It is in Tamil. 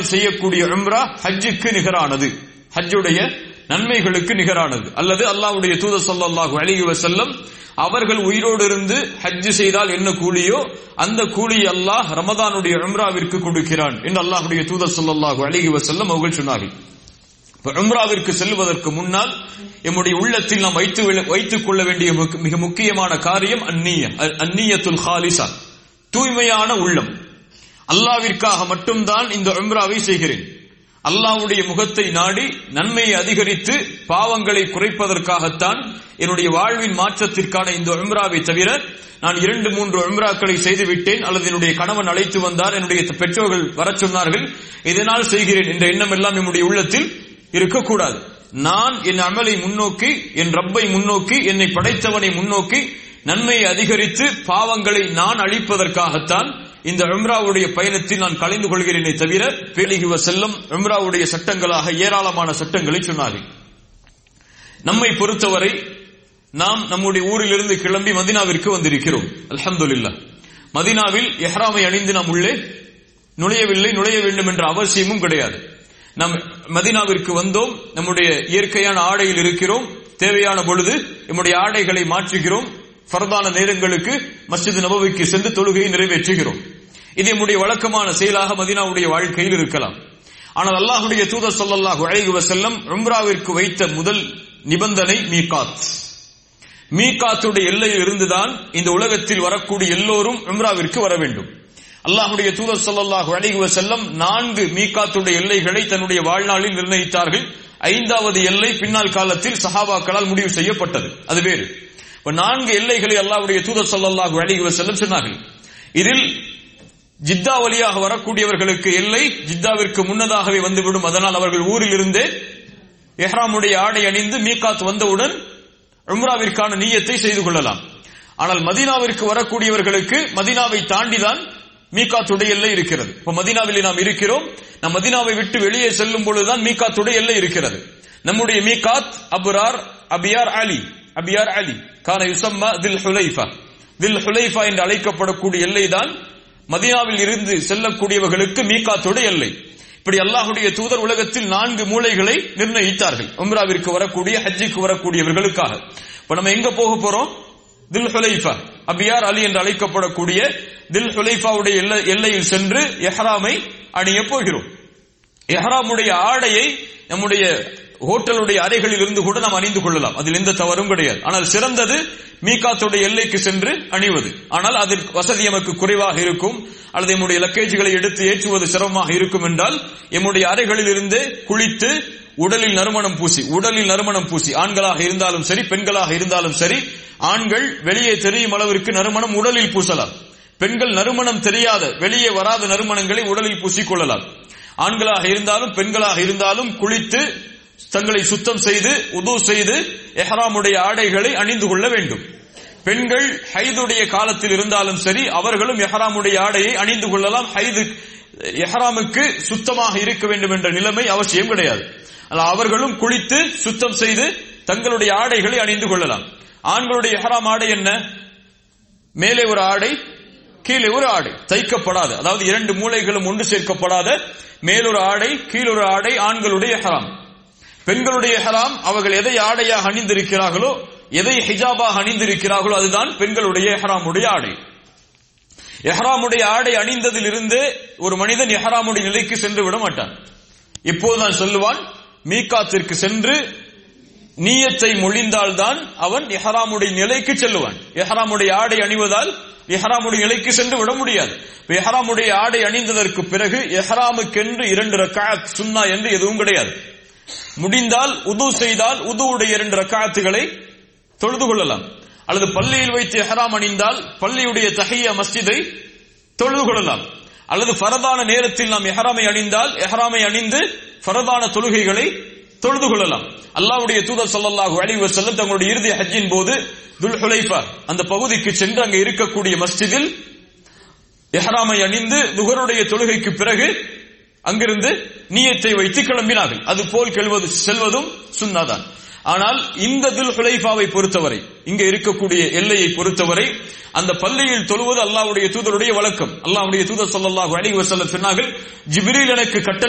ரமதானில் செய்யக்கூடிய உம்ரா ஹஜ்ஜுக்கு நிகரானது ஹஜ்ஜுடைய நன்மைகளுக்கு நிகரானது அல்லது அல்லாஹ்வுடைய தூதர் ஸல்லல்லாஹு அலைஹி வஸல்லம் அவர்கள் உயிரோடு இருந்து ஹஜ் செய்தால் என்ன கூலியோ அந்த கூலி அல்லாஹ் ரமதானுடைய உம்ராவிற்கு கொடுக்கிறான் என்று அல்லாஹ்வுடைய தூதர் ஸல்லல்லாஹு அலைஹி வஸல்லம் அவர்கள் சொன்னார்கள் இப்ப உம்ராவிற்கு செல்வதற்கு முன்னால் எம்முடைய உள்ளத்தில் நாம் வைத்து வைத்துக் கொள்ள வேண்டிய முக்க- மிக முக்கியமான காரியம் அந்நிய அ- அந்நியத்துல் ஹாலிசா தூய்மையான உள்ளம் அல்லாவிற்காக மட்டும்தான் இந்த உம்ராவை செய்கிறேன் அல்லாஹ்வுடைய முகத்தை நாடி நன்மையை அதிகரித்து பாவங்களை குறைப்பதற்காகத்தான் என்னுடைய வாழ்வின் மாற்றத்திற்கான இந்த உம்ராவை தவிர நான் இரண்டு மூன்று உம்ராக்களை செய்து விட்டேன் அல்லது என்னுடைய கணவன் அழைத்து வந்தார் என்னுடைய பெற்றோர்கள் வரச் சொன்னார்கள் இதனால் செய்கிறேன் என்ற எண்ணம் எல்லாம் என்னுடைய உள்ளத்தில் இருக்கக்கூடாது நான் என் அமலை முன்னோக்கி என் ரப்பை முன்னோக்கி என்னை படைத்தவனை முன்னோக்கி நன்மையை அதிகரித்து பாவங்களை நான் அழிப்பதற்காகத்தான் இந்த உம்ராவுடைய பயணத்தில் நான் கலந்து கொள்கிறேனே தவிர பேலிகுவ செல்லும் உம்ராவுடைய சட்டங்களாக ஏராளமான சட்டங்களை சொன்னார்கள் நம்மை பொறுத்தவரை நாம் நம்முடைய ஊரிலிருந்து கிளம்பி மதினாவிற்கு வந்திருக்கிறோம் அல்ஹம்துலில்லாஹ் மதினாவில் எஹ்ராமை அணிந்து நாம் உள்ளே நுழையவில்லை நுழைய வேண்டும் என்ற அவசியமும் கிடையாது நாம் மதினாவிற்கு வந்தோம் நம்முடைய இயற்கையான ஆடையில் இருக்கிறோம் தேவையான பொழுது நம்முடைய ஆடைகளை மாற்றுகிறோம் ஃபர்தான நேரங்களுக்கு மஸ்ஜித் நபவிக்கு சென்று தொழுகையை நிறைவேற்றுகிறோம் இது நம்முடைய வழக்கமான செயலாக மதினாவுடைய வாழ்க்கையில் இருக்கலாம் ஆனால் அல்லாஹ்வுடைய தூதர் ஸல்லல்லாஹு அலைஹி வஸல்லம் உம்ராவிற்கு வைத்த முதல் நிபந்தனை மீகாத் மீகாத்துடைய எல்லையில் இருந்துதான் இந்த உலகத்தில் வரக்கூடிய எல்லோரும் உம்ராவிற்கு வர வேண்டும் அல்லாஹ்வுடைய தூதர் ஸல்லல்லாஹு அலைஹி வஸல்லம் நான்கு மீகாத்துடைய எல்லைகளை தன்னுடைய வாழ்நாளில் நிர்ணயித்தார்கள் ஐந்தாவது எல்லை பின்னால் காலத்தில் சஹாபாக்களால் முடிவு செய்யப்பட்டது அது வேறு இப்ப நான்கு எல்லைகளை அல்லாஹ்வுடைய தூதர் ஸல்லல்லாஹு அலைஹி வஸல்லம் சொன்னார்கள் இதில் ஜித்தா வழியாக வரக்கூடியவர்களுக்கு எல்லை ஜித்தாவிற்கு முன்னதாகவே வந்துவிடும் அதனால் அவர்கள் ஊரில் இருந்தே எஹ்ராமுடைய ஆடை அணிந்து மீகாத் வந்தவுடன் உம்ராவிற்கான நீயத்தை செய்து கொள்ளலாம் ஆனால் மதீனாவிற்கு வரக்கூடியவர்களுக்கு மதீனாவை தாண்டிதான் மீகாத்துடைய எல்லை இருக்கிறது இப்ப மதீனாவில் நாம் இருக்கிறோம் நம் மதீனாவை விட்டு வெளியே செல்லும் பொழுதுதான் மீகாத்துடைய எல்லை இருக்கிறது நம்முடைய மீகாத் அபுரார் அபியார் அலி அபியார் அலி கான யுசம்மா தில் ஹுலைஃபா தில் ஹுலைஃபா என்று அழைக்கப்படக்கூடிய எல்லைதான் மதீனாவில் இருந்து செல்லக்கூடியவர்களுக்கு மீகாத்துடைய எல்லை இப்படி அல்லாஹுடைய தூதர் உலகத்தில் நான்கு மூலைகளை நிர்ணயித்தார்கள் உம்ராவிற்கு வரக்கூடிய ஹஜ்ஜிக்கு வரக்கூடியவர்களுக்காக இப்ப நம்ம எங்க போக போறோம் தில் ஹுலைஃபா அபியார் அலி என்று அழைக்கப்படக்கூடிய தில் ஹுலைஃபாவுடைய எல்லை- எல்லையில் சென்று எஹ்ராமை அணிய போகிறோம் எஹ்ராமுடைய ஆடையை நம்முடைய ஹோட்டலுடைய அறைகளில் இருந்து கூட நாம் அணிந்து கொள்ளலாம் அதில் எந்த தவறும் கிடையாது ஆனால் சிறந்தது மீகாத்துடைய எல்லைக்கு சென்று அணிவது ஆனால் அதில் வசதி நமக்கு குறைவாக இருக்கும் அல்லது நம்முடைய லக்கேஜ்களை எடுத்து ஏற்றுவது சிரமமாக இருக்கும் என்றால் எம்முடைய அறைகளில் இருந்து குளித்து உடலில் நறுமணம் பூசி உடலில் நறுமணம் பூசி ஆண்களாக இருந்தாலும் சரி பெண்களாக இருந்தாலும் சரி ஆண்கள் வெளியே தெரியும் அளவிற்கு நறுமணம் உடலில் பூசலாம் பெண்கள் நறுமணம் தெரியாத வெளியே வராத நறுமணங்களை உடலில் பூசிக்கொள்ளலாம் ஆண்களாக இருந்தாலும் பெண்களாக இருந்தாலும் குளித்து தங்களை சுத்தம் செய்து உது செய்து எஹ்ராமுடைய ஆடைகளை அணிந்து கொள்ள வேண்டும் பெண்கள் ஹைதுடைய காலத்தில் இருந்தாலும் சரி அவர்களும் எஹ்ராமுடைய ஆடையை அணிந்து கொள்ளலாம் ஹைது எஹ்ராமுக்கு சுத்தமாக இருக்க வேண்டும் என்ற நிலைமை அவசியம் கிடையாது ஆனால் அவர்களும் குளித்து சுத்தம் செய்து தங்களுடைய ஆடைகளை அணிந்து கொள்ளலாம் ஆண்களுடைய எஹ்ராம் ஆடை என்ன மேலே ஒரு ஆடை கீழே ஒரு ஆடை தைக்கப்படாத அதாவது இரண்டு மூலைகளும் ஒன்று சேர்க்கப்படாத மேலொரு ஆடை கீழொரு ஆடை ஆண்களுடைய ஹராம் பெண்களுடைய ஹராம் அவர்கள் எதை ஆடையாக அணிந்திருக்கிறார்களோ எதை ஹிஜாபாக அணிந்திருக்கிறார்களோ அதுதான் பெண்களுடைய எஹ்ராமுடைய ஆடை எஹ்ராமுடைய ஆடை அணிந்ததில் இருந்தே ஒரு மனிதன் எஹ்ராமுடைய நிலைக்கு சென்று விட மாட்டான் இப்போதுதான் சொல்லுவான் மீகாத்திற்கு சென்று நீயத்தை மொழிந்தால்தான் அவன் எஹராமுடைய நிலைக்கு செல்லுவான் எஹராமுடைய ஆடை அணிவதால் எஹராமுடைய நிலைக்கு சென்று விட முடியாது இப்ப எஹராமுடைய ஆடை அணிந்ததற்கு பிறகு எஹராமுக்கென்று இரண்டு ரக்காத் சுன்னா என்று எதுவும் கிடையாது முடிந்தால் உது செய்தால் உதுவுடைய இரண்டு ரக்காத்துகளை தொழுது கொள்ளலாம் அல்லது பள்ளியில் வைத்து எஹராம் அணிந்தால் பள்ளியுடைய தஹிய மஸ்ஜிதை தொழுது கொள்ளலாம் அல்லது ஃபரதான நேரத்தில் நாம் எஹராமை அணிந்தால் எஹராமை அணிந்து ஃபரதான தொழுகைகளை தொழுது கொள்ளலாம் அல்லாஹ்வுடைய தூதர் ஸல்லல்லாஹு அலைஹி வஸல்லம் தங்களுடைய இறுதி ஹஜ்ஜின் போது துல் ஹுலைஃபா அந்த பகுதிக்கு சென்று அங்கே இருக்கக்கூடிய மஸ்ஜிதில் எஹ்ராமை அணிந்து துஹருடைய தொழுகைக்கு பிறகு அங்கிருந்து நீயத்தை வைத்து கிளம்பினார்கள் அது போல் கெல்வது செல்வதும் சுன்னாதான் ஆனால் இந்த துல் ஹுலைஃபாவை பொறுத்தவரை இங்க இருக்கக்கூடிய எல்லையை பொறுத்தவரை அந்த பள்ளியில் தொழுவது அல்லாஹ்வுடைய தூதருடைய வழக்கம் அல்லாஹ்வுடைய தூதர் ஸல்லல்லாஹு அலைஹி வஸல்லம் சொன்னார்கள் ஜிப்ரீல் எனக்கு கட்டளை